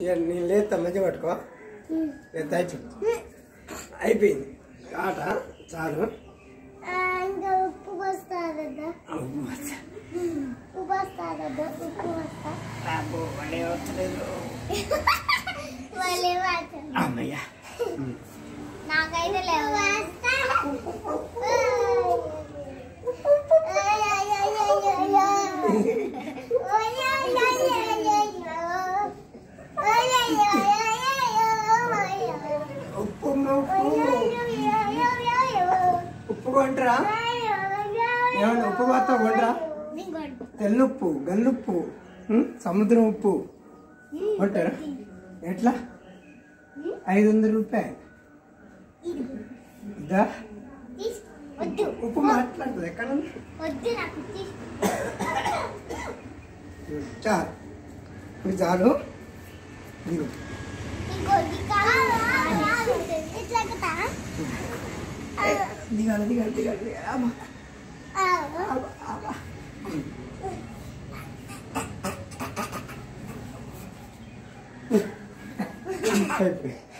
ఇక నేను లేస్తా మంచిగా పట్టుకో లేస్తా అయిపోయింది అయిపోయింది ఆట చాలు ఇంకా ఉప్పు పోస్తారదా అబ్బో, అచ్చా. ఉప్పు పోస్తారదా ఉప్పు పోస్తా అబ్బో, భలే వస్తలేదు. మళ్ళీ మాట అమ్మయ్య నాకైతే లేవు ఉప్పు ఉప్పు ఉప్పు కొంటరా ఏమన్నా ఉప్పు మాత్రం కొంటరా తెల్లుప్పు గల్లుప్పు ఉం? సముద్రం ఉప్పు కొంటారా ఎట్లా ఐదు వందల రూపాయలు ఇదా వద్దు ఉప్పు మాట్లాడుతుంది ఎక్కడ ఉంది? వద్దు నాకు తీసు చాలు ఇప్పుడు చాలు ఇదిగో. ఇంకోటి కావాలి ఇట్లా కదా దిగాలి దిగాలి దిగాలి దిగాలి. అమ్మా, అమ్మా, అమ్మా. అయిపోయింది